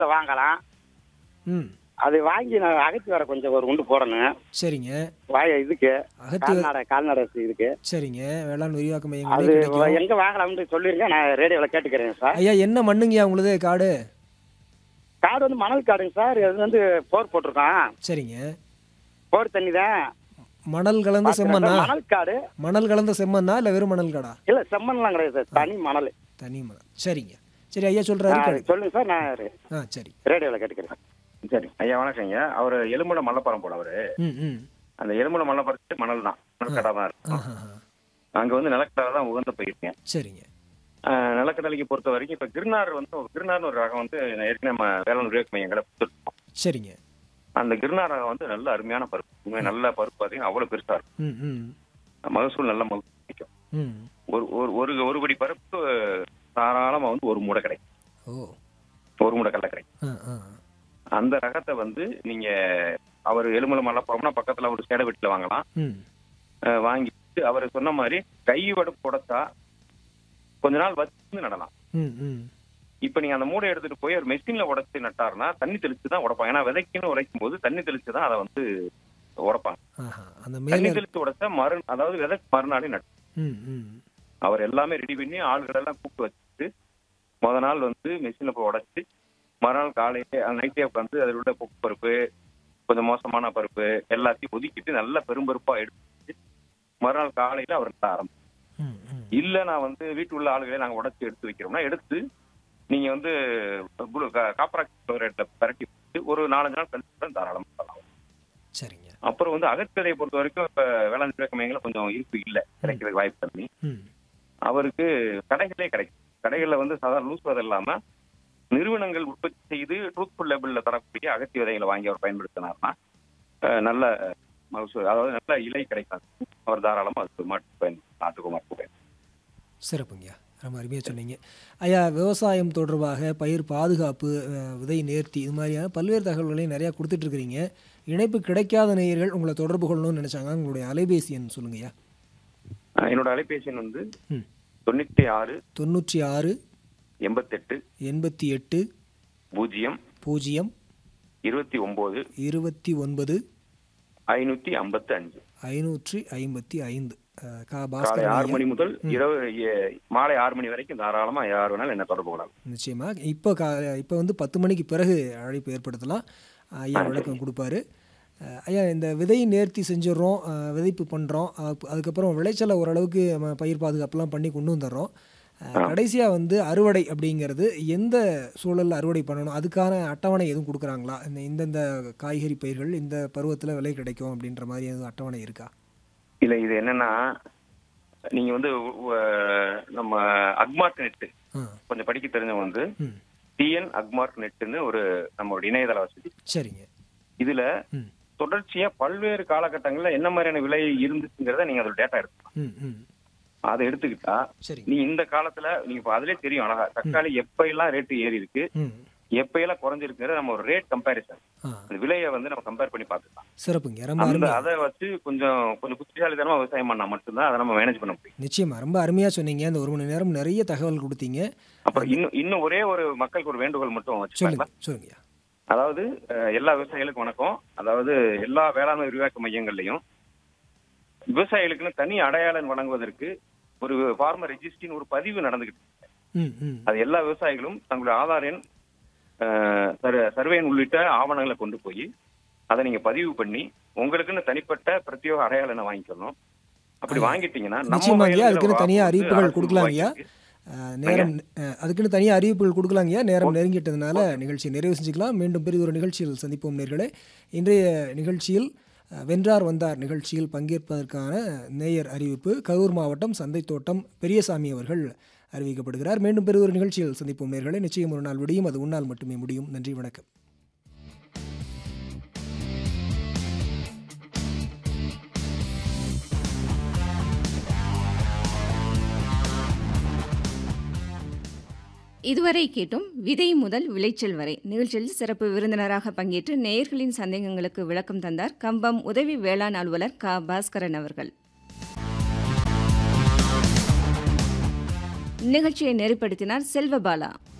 ரகத்தை வாங்கலாம் ம் அது வாங்கி நான் அகத்தி வர கொஞ்சம் ஒரு உண்டு போடணும் சரிங்க வாய இதுக்கு அகத்தி கால்நடை கால்நடை இதுக்கு சரிங்க வேளாண் விரிவாக்க அது மையங்களே கிடைக்கும் எங்க வாங்கலாம்னு சொல்லிருங்க நான் ரேடியோவில் கேட்டுக்கிறேன் சார் ஐயா என்ன மண்ணுங்கய்யா உங்களுது காடு காடு வந்து மணல் காடுங்க சார் இது வந்து போர் போட்டிருக்கோம் சரிங்க போர் தண்ணி தான் மணல் கலந்த செம்மண்ணா மணல் காடு மணல் கலந்த செம்மண்ணா இல்லை வெறும் மணல் காடா இல்ல செம்மண்லாம் கிடையாது சார் தனி மணல் தனி மணல் சரிங்க சரி ஐயா சொல்றாரு ஆ, கேளுங்க. சொல்லுங்க சார் நான் ஆ சரி ரேடியோவில் கேட்டுக்கிறேன் சரி ஐயா வணக்கங்க அவர் எலும்புல மல்லப்பரம் போல அவரு ம் ம் அந்த எலும்புல மல்லப்பரத்து மணல் தான் மணக்கடா தான் இருக்கும் ஆஹா ஆஹா. அங்க வந்து நிலக்கடலை தான் உகந்த போயிருக்கேன் சரிங்க நிலக்கடலைக்கு பொறுத்த வரைக்கும் இப்ப கிருநார் வந்து ஒரு கிருநார்னு ஒரு ரகம் வந்து ஏற்கனவே நம்ம வேளாண் விவேக் மையங்களை கொடுத்துருக்கோம் சரிங்க அந்த கிருநார் ரகம் வந்து நல்ல அருமையான பருப்பு உண்மையா நல்ல பருப்பு பார்த்தீங்கன்னா அவ்வளவு பெருசா இருக்கும் ம் ம் மகசூல் நல்ல மகசூல் கிடைக்கும் ம் ஒரு ஒரு ஒரு ஒரு படி பருப்பு தாராளமா வந்து ஒரு மூடை கிடைக்கும் ஓ ஒரு மூடை கடலை கிடைக்கும் ஆ ஆ அந்த ரகத்தை வந்து நீங்க அவர் எலும்புல மல்லப்பரம்னா பக்கத்துல ஒரு சேடை வீட்டுல வாங்கலாம் ம் அஹ் வாங்கிட்டு அவர் சொன்ன மாதிரி கை வடுப்பு உடைச்சா கொஞ்ச நாள் வச்சு நடலாம் ம் ம் இப்ப நீங்க அந்த மூடை எடுத்துட்டு போய் ஒரு மெஷின்ல உடைச்சு நட்டாருன்னா தண்ணி தெளிச்சு தான் உடைப்பாங்க ஏன்னா விதைக்குன்னு உடைக்கும் போது தண்ணி தெளிச்சு தான் அதை வந்து உடைப்பாங்க ஆஹா அந்த தண்ணி மேலே தெளிச்சு உடைச்சா மறு அதாவது விதை மறுநாளே நட்டு ம் ம் அவர் எல்லாமே ரெடி பண்ணி ஆள்கள் எல்லாம் கூப்பிட்டு வச்சுட்டு முத நாள் வந்து மெஷின்ல போய் உடைச்சு மறுநாள் காலையிலே நைட்டே உட்காந்து அதில் உள்ள பொக்கு பருப்பு கொஞ்சம் மோசமான பருப்பு எல்லாத்தையும் ஒதுக்கிட்டு நல்ல பெரும்பருப்பா எடுத்து மறுநாள் காலையில அவர் நட ஆரம்பிச்சு ம் ம் இல்ல நான் வந்து வீட்டு உள்ள ஆளுகளே நாங்க உடைச்சு எடுத்து வைக்கிறோம்னா எடுத்து நீங்க வந்து காப்பராக்சி ரேட்ல பரட்டி வச்சு ஒரு நாலஞ்சு நாள் கழிச்சு கூட தாராளமா பண்ணலாம் சரிங்க அப்புறம் வந்து அகற்கதையை பொறுத்த வரைக்கும் இப்ப வேளாண் விவேக மையங்கள கொஞ்சம் இருப்பு இல்ல கிடைக்கிறதுக்கு வாய்ப்பு கம்மி ம் அவருக்கு கடைகளே கிடைக்கும் கடைகள்ல வந்து சாதாரண லூஸ் விதை இல்லாம நிறுவனங்கள் உற்பத்தி செய்து ட்ரூத்ஃபுல் லேபிள்ல தரக்கூடிய அகத்தி விதைகளை வாங்கி அவர் பயன்படுத்தினார்னா அஹ், நல்ல மகசூல் அதாவது நல்ல இலை கிடைக்கும் அவர் தாராளமா அதுக்கு மாட்டு பயன் நாட்டுக்கு மாட்டு பயன் சிறப்புங்கய்யா ரொம்ப அருமையாக சொன்னீங்க ஐயா விவசாயம் தொடர்பாக பயிர் பாதுகாப்பு அஹ், விதை நேர்த்தி இது மாதிரியான பல்வேறு தகவல்களையும் நிறையா கொடுத்துட்ருக்கிறீங்க இணைப்பு கிடைக்காத நேயர்கள் உங்களை தொடர்பு கொள்ளணும்னு நினச்சாங்க உங்களுடைய அலைபேசி எண் சொல்லுங்கய்யா அஹ், என்னோட அலைபேசி எண் வந்து ம் தொண்ணூத்தி ஆறு தொண்ணூற்றி ஆறு எண்பத்தெட்டு எண்பத்தி எட்டு பூஜ்ஜியம் பூஜ்ஜியம் இருபத்தி ஒன்பது இருபத்தி ஒன்பது ஐநூத்தி ஐம்பத்தி அஞ்சு ஐநூற்றி ஐம்பத்தி ஐந்து அஹ், கா காலை பாஸ்கரன் ஆறு ஐயா மணி முதல் இரவு எ- மாலை ஆறு மணி வரைக்கும் தாராளமா யார் வேணாலும் என்ன தொடர்பு கொள்ளலாம் நிச்சயமாக இப்போ கா இப்போ வந்து பத்து மணிக்கு பிறகு அழைப்பு ஏற்படுத்தலாம் ஐயா விளக்கம் கொடுப்பாரு அஹ் ஐயா இந்த விதை நேர்த்தி செஞ்சிடுறோம் அஹ் விதைப்பு பண்ணுறோம் அதுக்கப்புறம் விளைச்சலை ஓரளவுக்கு நம்ம பயிர் பாதுகாப்புலாம் பண்ணி கொண்டு வந்துடுறோம் கடைசியாக வந்து அறுவடை அப்படிங்கிறது எந்த சூழலில் அறுவடை பண்ணணும் அதுக்கான அட்டவணை எதுவும் கொடுக்குறாங்களா இந்த இந்தந்த காய்கறி பயிர்கள் இந்த பருவத்தில் விலை கிடைக்கும் அப்படின்ற மாதிரி எதுவும் அட்டவணை இருக்கா இல்ல இது என்னன்னா நீங்க வந்து உ- நம்ம அக்மார்க் நெட் ஆ கொஞ்சம் படிக்க தெரிஞ்சவங்க வந்து ம் டிஎன் அக்மார்க் நெட்னு ஒரு நம்மளோட இணையதள வசதி சரிங்க இதுல ம் தொடர்ச்சியா பல்வேறு காலகட்டங்கள்ல என்ன மாதிரியான விலை இருந்துச்சுங்கிறத நீங்க அதோட டேட்டா எடுக்கலாம் ம் ம் அதை எடுத்துக்கிட்டா சரிங்க நீ இந்த காலத்துல நீங்க இப்ப அதுலயே தெரியும் அழகா தக்காளி எப்ப எல்லாம் ரேட்டு ஏறி இருக்கு ம் எப்ப எல்லாம் குறைஞ்சிருக்குங்கிறத நம்ம ஒரு ரேட் கம்பேரிசன் ஆ அந்த விலையை வந்து நம்ம கம்பேர் பண்ணி பார்த்துக்கலாம் சிறப்புங்க ரொம்ப அந்த அருமை அதை வச்சு கொஞ்சம் கொஞ்சம் புத்திசாலித்தனமா விவசாயம் பண்ணா மட்டும்தான் அதை நம்ம மேனேஜ் பண்ண முடியும் நிச்சயமா ரொம்ப அருமையாக சொன்னீங்க அந்த ஒரு மணி நேரம் நிறைய தகவல் கொடுத்தீங்க அப்புறம் இன்னும் இன்னும் ஒரே ஒரு மக்களுக்கு ஒரு வேண்டுகோள் மட்டும் வச்சுக்கோங்களா சொல்லுங்க சொல்லுங்கய்யா அதாவது அஹ், எல்லா விவசாயிகளுக்கும் வணக்கம் அதாவது எல்லா வேளாண்மை விரிவாக்க மையங்கள்லையும் விவசாயிகளுக்குன்னு தனி அடையாளம் வழங்குவதற்கு ஒரு ஃபார்மர் ரெஜிஸ்ட்ரின்னு ஒரு பதிவு நடந்துகிட்டு இருக்கு. ம் ம் அது எல்லா விவசாயிகளும் தங்களுடைய ஆதார் எண் அஹ், சர்- சர்வே எண் உள்ளிட்ட ஆவணங்களை கொண்டு போய் அதை நீங்க பதிவு பண்ணி உங்களுக்குன்னு தனிப்பட்ட பிரத்யேக அடையாளம் எண்ணை வாங்கிக்கணும் அப்படி வாங்கிட்டீங்கன்னா நம்ம நிச்சயமாங்கய்யா வயல்ல அதுக்குன்னு ஒரு தனியாக ஆப்பு வந்து அறிவிப்புகள் அரசு கொடுக்கலாங்கய்யா உருவாக்கியிருக்கு. அஹ், நேரம் அஹ், அதுக்குன்னு தனியாக அறிவிப்புகள் கொடுக்கலாங்கய்யா நேரம் நெருங்கிட்டதுனால நிகழ்ச்சியை நிறைவு செஞ்சுக்கலாம் மீண்டும் பெரிதொரு நிகழ்ச்சியில் சந்திப்போம் நேர்களே இன்றைய நிகழ்ச்சியில் அஹ், வென்றார் வந்தார் நிகழ்ச்சியில் பங்கேற்பதற்கான நேயர் அறிவிப்பு கரூர் மாவட்டம் சந்தை தோட்டம் பெரியசாமி அவர்கள் அறிவிக்கப்படுகிறார் மீண்டும் பெரிதொரு நிகழ்ச்சியில் சந்திப்போம் நேர்களே நிச்சயம் ஒரு நாள் விடியும் அது உன்னால் மட்டுமே முடியும் நன்றி வணக்கம் இதுவரை கேட்டும் விதை முதல் விளைச்சல் வரை நிகழ்ச்சியில் சிறப்பு விருந்தினராக பங்கேற்று நேயர்களின் சந்தேகங்களுக்கு விளக்கம் தந்தார் கம்பம் உதவி வேளாண் அலுவலர் க பாஸ்கரன் அவர்கள் நிகழ்ச்சியை நெறிப்படுத்தினார் செல்வபாலா